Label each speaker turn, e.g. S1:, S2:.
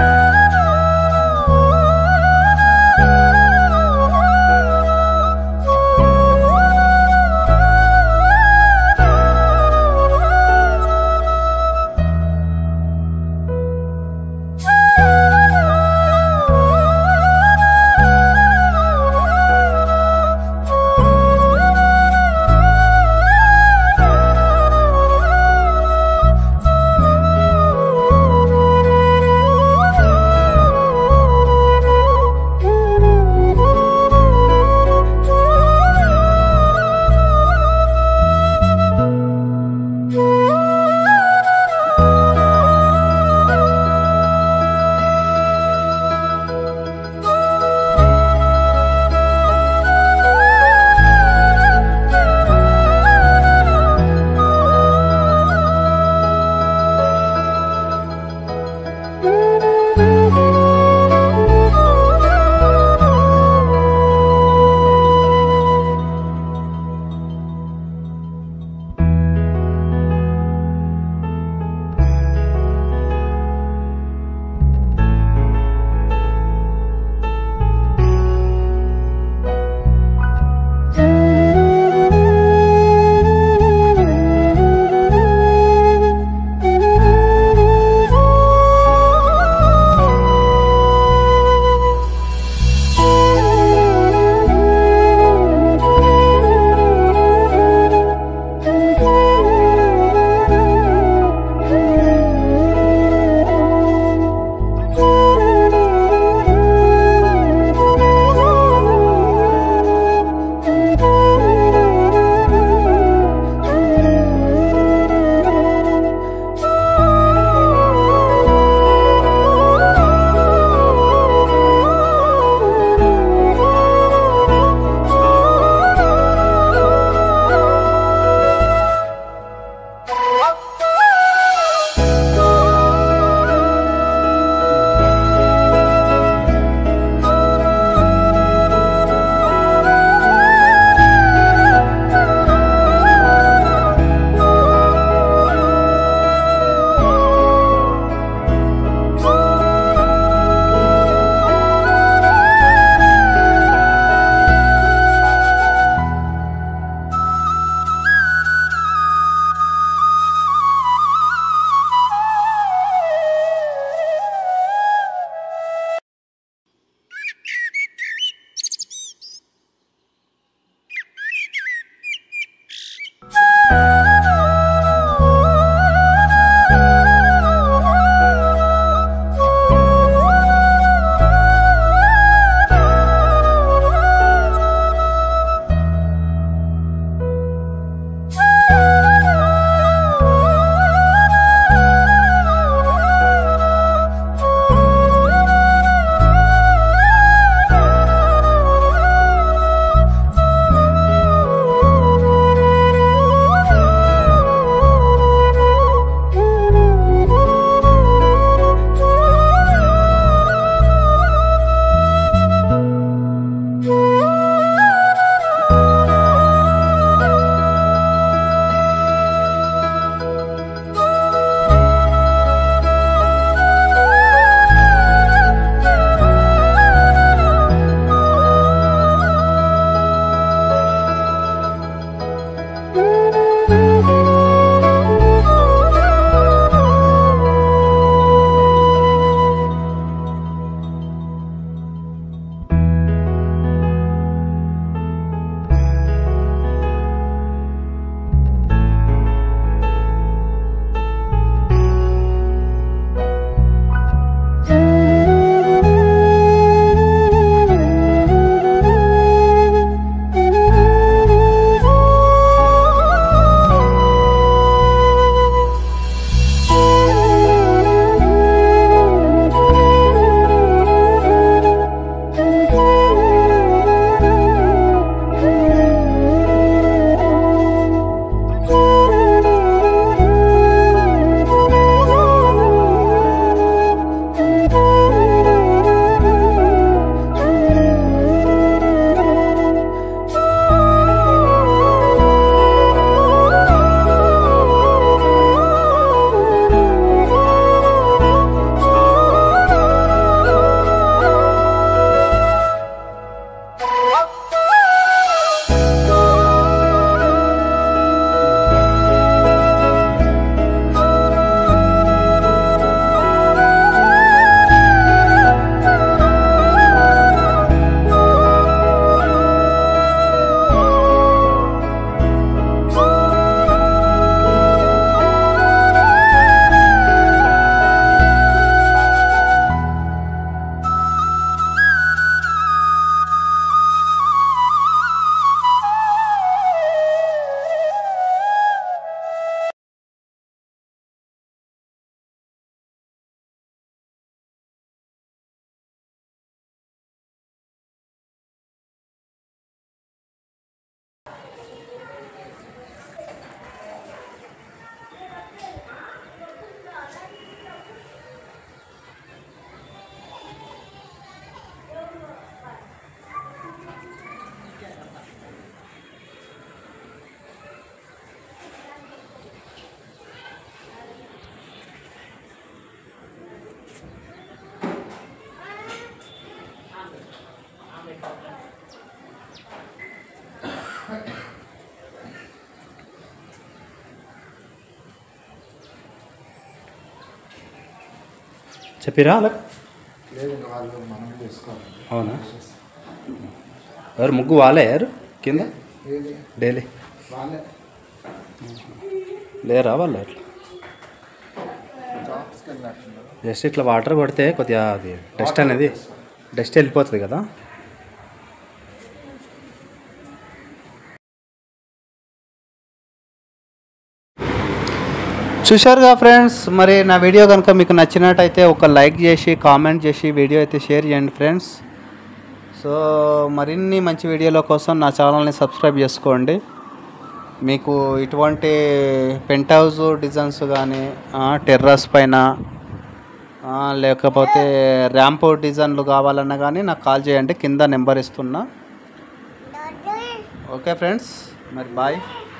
S1: ఆ చెప్పిరా అలా
S2: లేదు ఇంకా వాళ్ళు మనం చేసుకోవాలి
S1: అవునా ఎవరు ముగ్గు వాళ్ళే ఎవరు కింద
S2: ఏది
S1: డైలీ
S2: వాళ్ళే
S1: లేరా వాళ్ళు అట్లా
S2: జాబ్స్కి వెళ్ళినట్టున్నారు
S1: జస్ట్ ఇట్లా వాటర్ కొడితే కొద్దిగా అది డస్ట్ అనేది డస్ట్ వెళ్ళిపోతుంది కదా చూశారుగా ఫ్రెండ్స్ మరి నా వీడియో కనుక మీకు నచ్చినట్టయితే ఒక లైక్ చేసి కామెంట్ చేసి వీడియో అయితే షేర్ చేయండి ఫ్రెండ్స్ సో మరిన్ని మంచి వీడియోల కోసం నా ఛానల్ని సబ్స్క్రైబ్ చేసుకోండి మీకు ఇటువంటి పెంట్ హౌస్ డిజైన్స్ కానీ టెర్రస్ పైన ఆ, లేకపోతే ర్యాంప్ డిజైన్లు కావాలన్నా కానీ నాకు కాల్ చేయండి కింద నెంబర్ ఇస్తున్నా ఓకే ఫ్రెండ్స్ మరి బాయ్